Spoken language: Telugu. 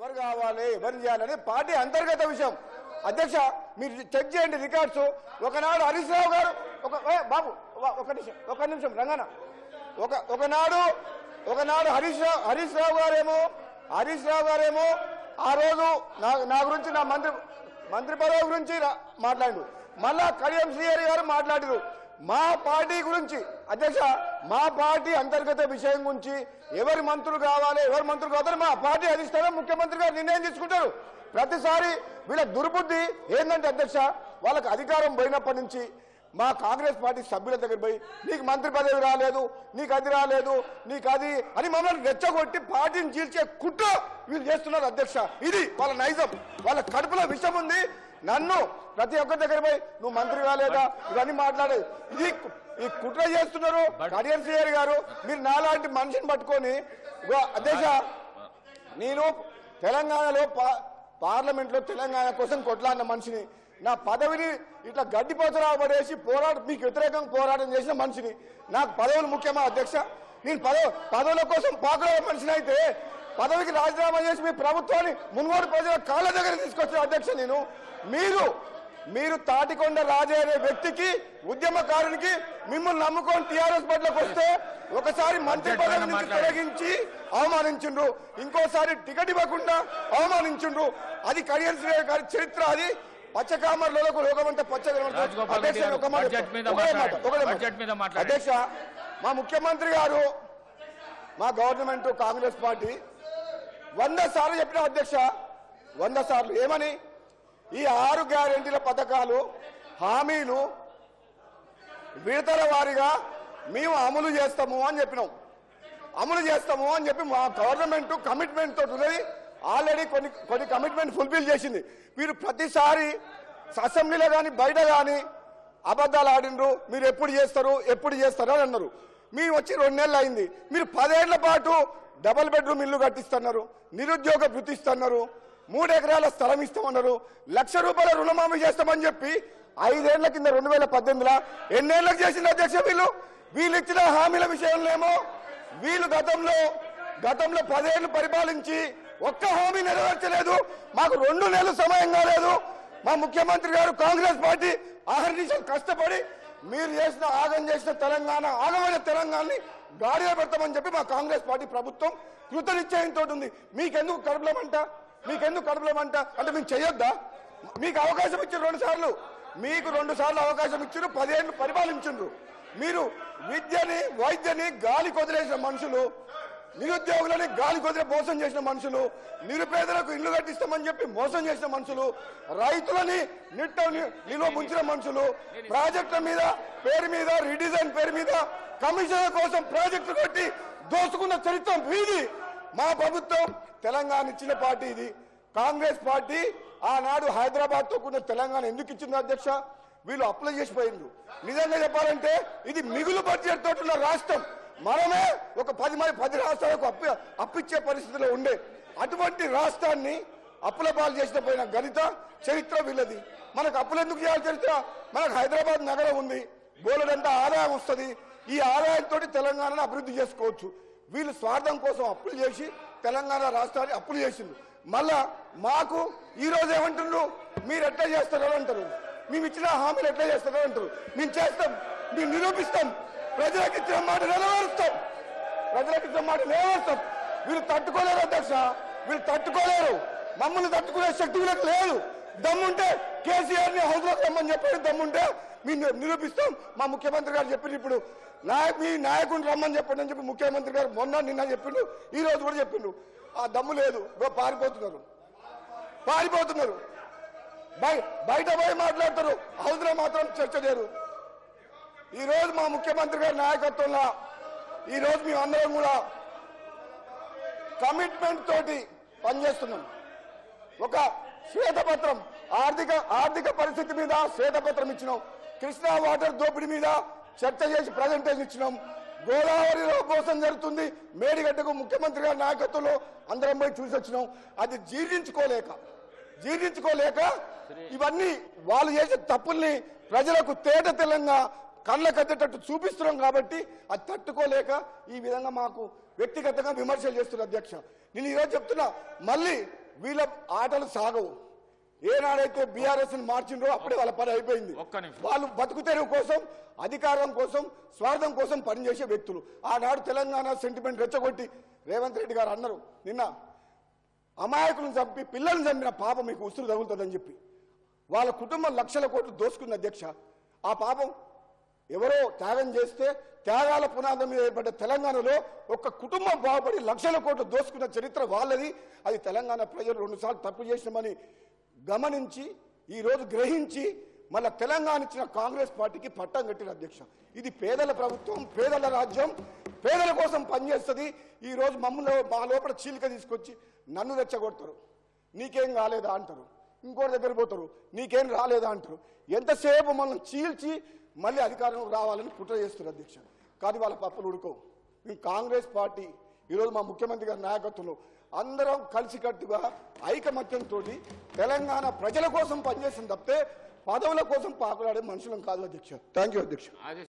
ఎవరు కావాలి ఎవరు చేయాలని పార్టీ అంతర్గత విషయం అధ్యక్ష మీరు చెక్ చేయండి రికార్డ్స్ ఒకనాడు హరీష్ రావు గారు ఒక ఏ, బాబు ఒక- ఒక నిమిషం ఒక నిమిషం రంగన ఒక ఒకనాడు ఒకనాడు హరీష్ రావు హరీష్ రావు గారేమో హరీష్ రావు గారేమో ఆ రోజు నా నా గురించి నా మంత్రి మంత్రి పదవి గురించి రా- మాట్లాడు మళ్ళా కడియం శ్రీహరి గారు మాట్లాడారు మా పార్టీ గురించి అధ్యక్ష మా పార్టీ అంతర్గత విషయం గురించి ఎవరి మంత్రులు కావాలి ఎవరి మంత్రులు కావాలి మా పార్టీ అధిష్టానం ముఖ్యమంత్రి గారు నిర్ణయం తీసుకుంటారు ప్రతిసారి వీళ్ళ దుర్బుద్ధి ఏంటంటే అధ్యక్ష వాళ్ళకి అధికారం పోయినప్పటి నుంచి మా కాంగ్రెస్ పార్టీ సభ్యుల దగ్గర పోయి నీకు మంత్రి పదవి రాలేదు నీకు అది రాలేదు నీకు అది అని మమ్మల్ని రెచ్చగొట్టి పార్టీని చీల్చే కుట్ర వీళ్ళు చేస్తున్నారు అధ్యక్ష ఇది వాళ్ళ నైజం వాళ్ళ కడుపులో విషం ఉంది నన్ను ప్రతి ఒక్కరి దగ్గర పోయి నువ్వు మంత్రి కాలేదా ఇవన్నీ మాట్లాడేది ఇది కు- ఈ కుట్ర చేస్తున్నారు కడియం శ్రీహరి గారు మీరు నాలాంటి మనిషిని పట్టుకొని ఇగో అధ్యక్ష నేను తెలంగాణలో పా- పార్లమెంట్లో తెలంగాణ కోసం కొట్లాడిన మనిషిని నా పదవిని ఇట్లా గడ్డిపోతరా పడేసి పోరాట మీకు వ్యతిరేకంగా పోరాటం చేసిన మనిషిని నాకు పదవులు ముఖ్యమా అధ్యక్ష నేను పదవి పదవుల కోసం పాకుల మనిషిని అయితే పదవికి రాజీనామా చేసి మీ ప్రభుత్వాన్ని మున్గోడు ప్రజల కాళ్ళ దగ్గర తీసుకొచ్చిన అధ్యక్ష నేను మీరు మీరు తాటికొండ రాజే అనే వ్యక్తికి ఉద్యమకారునికి మిమ్మల్ని నమ్ముకొని టీఆర్ఎస్ బట్లకు వస్తే ఒకసారి మంత్రి పదవి నుంచి మాట్లాడండి. తొలగించి అవమానించుండ్రు ఇంకోసారి టికెట్ ఇవ్వకుండా అవమానించుండ్రు అది కడియం శ్రీహరి గారి చరిత్ర అది పచ్చకామర్లకు లోకమంతా పచ్చ రాజగోపాల్ రెడ్డి అధ్యక్ష గారు, ఒక మాట బడ్జెట్ మీద ఒకటే మాట, మాట్లాడండి. ఒకటే మాట. బడ్జెట్ మీద మాట్లాడండి. అధ్యక్ష మా ముఖ్యమంత్రి గారు మా గవర్నమెంట్ కాంగ్రెస్ పార్టీ వంద సార్లు చెప్పిన అధ్యక్ష వంద సార్లు ఏమని ఈ ఆరు గ్యారెంటీల పథకాలు హామీలు విడతల వారీగా మేము అమలు చేస్తాము అని చెప్పినాం అమలు చేస్తాము అని చెప్పి మా గవర్నమెంట్ కమిట్మెంట్ తోటి ఉన్నది ఆల్రెడీ కొన్ని కొన్ని కమిట్మెంట్ ఫుల్ఫిల్ చేసింది మీరు ప్రతిసారి అసెంబ్లీలో కానీ బయట కానీ అబద్ధాలు ఆడినరు మీరు ఎప్పుడు చేస్తారు ఎప్పుడు చేస్తారు అని అన్నారు మేము వచ్చి రెండు నెలలు అయింది మీరు పదేళ్ల పాటు డబుల్ బెడ్రూమ్ ఇల్లు కట్టిస్తున్నారు నిరుద్యోగ వృత్తి ఇస్తున్నారు మూడు ఎకరాల స్థలం ఇస్తామన్నారు లక్ష రూపాయల రుణమాఫీ చేస్తామని చెప్పి ఐదేళ్ల కింద రెండు వేల పద్దెనిమిదిలో ఎన్నేళ్లకు చేసింది అధ్యక్ష వీళ్ళు వీళ్ళు ఇచ్చిన హామీల విషయంలో ఏమో వీళ్ళు గతంలో గతంలో పదేళ్లు పరిపాలించి ఒక్క హామీ నెరవేర్చలేదు మాకు రెండు నెలలు సమయం కాలేదు మా ముఖ్యమంత్రి గారు కాంగ్రెస్ పార్టీ ఆహర్నిశలు కష్టపడి మీరు చేసిన ఆగం చేసిన తెలంగాణ ఆగమైన తెలంగాణని గాడిలో పెడతామని చెప్పి మా కాంగ్రెస్ పార్టీ ప్రభుత్వం కృతనిశ్చయంతో ఉంది మీకెందుకు కడుపులమంట మీకెందుకు కడుపులమంట అంటే మేము చేయొద్దా మీకు అవకాశం ఇచ్చారు రెండు సార్లు మీకు రెండు సార్లు అవకాశం ఇచ్చారు పదేళ్ళు పరిపాలించుండ్రు మీరు విద్యని వైద్యని గాలి కొదిలేసిన మనుషులు నిరుద్యోగులని గాలి కొదిలే మోసం చేసిన మనుషులు నిరుపేదలకు ఇల్లు కట్టిస్తామని చెప్పి మోసం చేసిన మనుషులు రైతులని నిట్ట ని- నిలువ ముంచిన మనుషులు ప్రాజెక్టుల మీద పేరు మీద రీడిజైన్ పేరు మీద కమిషన్ల కోసం ప్రాజెక్టులు కట్టి దోసుకున్న చరిత్ర వీది మా ప్రభుత్వం తెలంగాణ ఇచ్చిన పార్టీ ఇది కాంగ్రెస్ పార్టీ ఆనాడు హైదరాబాద్ తో కూడిన తెలంగాణ ఎందుకు ఇచ్చింది అధ్యక్ష వీళ్ళు అప్లై చేసిపోయిండ్రు నిజంగా చెప్పాలంటే ఇది మిగులు బడ్జెట్ తోటి ఉన్న రాష్ట్రం మనమే ఒక పది మంది పది రాష్ట్రాలకు అప్పు అప్పిచ్చే పరిస్థితిలో ఉండే అటువంటి రాష్ట్రాన్ని అప్పుల పాలు చేసిన పోయిన గణిత చరిత్ర వీళ్ళది మనకు అప్పులు ఎందుకు చేయాలి చరిత్ర మనకు హైదరాబాద్ నగరం ఉంది బోలెడంత ఆదాయం వస్తుంది ఈ ఆదాయంతో తెలంగాణను అభివృద్ధి చేసుకోవచ్చు వీళ్ళు స్వార్థం కోసం అప్పులు చేసి తెలంగాణ రాష్ట్రాన్ని అప్పులు చేసిండ్రు మళ్ళా మాకు ఈ రోజు ఏమంటుండ్రు మీరు ఎట్లా చేస్తారో అంటారు మేము ఇచ్చిన హామీలు ఎట్లా చేస్తారో అంటారు మేము చేస్తాం మేము నిరూపిస్తాం ప్రజలకు ఇచ్చిన మాట నెరవేరుస్తాం ప్రజలకు ఇచ్చిన మాట నెరవేరుస్తాం వీళ్ళు తట్టుకోలేరు అధ్యక్ష వీళ్ళు తట్టుకోలేరు మమ్మల్ని తట్టుకునే శక్తి వీళ్ళకి లేదు దమ్ముంటే కేసీఆర్ ని హౌస్ లోకి రమ్మని చెప్పారు దమ్ముంటే మేము నిరూపిస్తాం మా ముఖ్యమంత్రి గారు చెప్పిండు ఇప్పుడు నాయక్ మీ నాయకుడిని రమ్మని చెప్పండి అని చెప్పి ముఖ్యమంత్రి గారు మొన్న నిన్న చెప్పిండు ఈ రోజు కూడా చెప్పిండు ఆ దమ్ము లేదు ఇగో పారిపోతున్నారు పారిపోతున్నారు బయ- బయట పోయి మాట్లాడతారు హౌస్ లో మాత్రం చర్చ లేరు ఈ రోజు మా ముఖ్యమంత్రి గారి నాయకత్వంలో ఈ రోజు మేము అందరం కూడా కమిట్మెంట్ తోటి పనిచేస్తున్నాం ఒక శ్వేతపత్రం ఆర్థిక ఆర్థిక పరిస్థితి మీద శ్వేతపత్రం ఇచ్చినాం కృష్ణా వాటర్ దోపిడీ మీద చర్చ చేసి ప్రజెంటేషన్ ఇచ్చినాం గోదావరిలో మోసం జరుగుతుంది మేడిగడ్డకు ముఖ్యమంత్రి గారి నాయకత్వంలో అందరం పోయి చూసి వచ్చినాం అది జీర్ణించుకోలేక జీర్ణించుకోలేక ఇవన్నీ వాళ్ళు చేసే తప్పుల్ని ప్రజలకు తేట తెల్లంగా కళ్ళ కట్టేటట్టు చూపిస్తున్నాం కాబట్టి అది తట్టుకోలేక ఈ విధంగా మాకు వ్యక్తిగతంగా విమర్శలు చేస్తున్నారు అధ్యక్ష నేను ఈరోజు చెప్తున్నా మళ్ళీ వీళ్ళ ఆటలు సాగవు ఏనాడైతే బీఆర్ఎస్ మార్చిండ్రో అప్పుడే వాళ్ళ పని అయిపోయింది ఒక్క నిమిషం. వాళ్ళు బతుకు తెరువు కోసం అధికారం కోసం స్వార్థం కోసం పనిచేసే వ్యక్తులు ఆనాడు తెలంగాణ సెంటిమెంట్ రెచ్చగొట్టి రేవంత్ రెడ్డి గారు అన్నారు నిన్న అమాయకులను చంపి పిల్లల్ని చంపిన పాప మీకు ఉసురు తగులుతుందని చెప్పి వాళ్ళ కుటుంబం లక్షల కోట్లు దోసుకుంది అధ్యక్ష ఆ పాపం ఎవరో త్యాగం చేస్తే త్యాగాల పునాదం మీద ఏర్పడ్డ తెలంగాణలో ఒక కుటుంబం బాగుపడి లక్షల కోట్లు దోసుకున్న చరిత్ర వాళ్ళది అది తెలంగాణ ప్రజలు రెండుసార్లు తప్పు చేసినామని గమనించి ఈ రోజు గ్రహించి మళ్ళా తెలంగాణ ఇచ్చిన కాంగ్రెస్ పార్టీకి పట్టం కట్టిన అధ్యక్ష ఇది పేదల ప్రభుత్వం పేదల రాజ్యం పేదల కోసం పనిచేస్తుంది ఈ రోజు మమ్మల్ని మా లోపల చీలిక తీసుకొచ్చి నన్ను రెచ్చగొడతారు నీకేం కాలేదా అంటారు ఇంకోటి దగ్గర పోతారు నీకేం రాలేదా అంటారు ఎంతసేపు మనం చీల్చి మళ్ళీ అధికారం రావాలని కుట్ర చేస్తారు అధ్యక్ష కానీ వాళ్ళ పప్పులు ఉడుకోవు మేము కాంగ్రెస్ పార్టీ ఈరోజు మా ముఖ్యమంత్రి గారి నాయకత్వంలో అందరం కలిసికట్టుగా ఐకమత్యంతో తెలంగాణ ప్రజల కోసం పనిచేసిన తప్పితే పదవుల కోసం పాకులాడే మనుషులం కాదు అధ్యక్ష థ్యాంక్ యూ అధ్యక్ష అది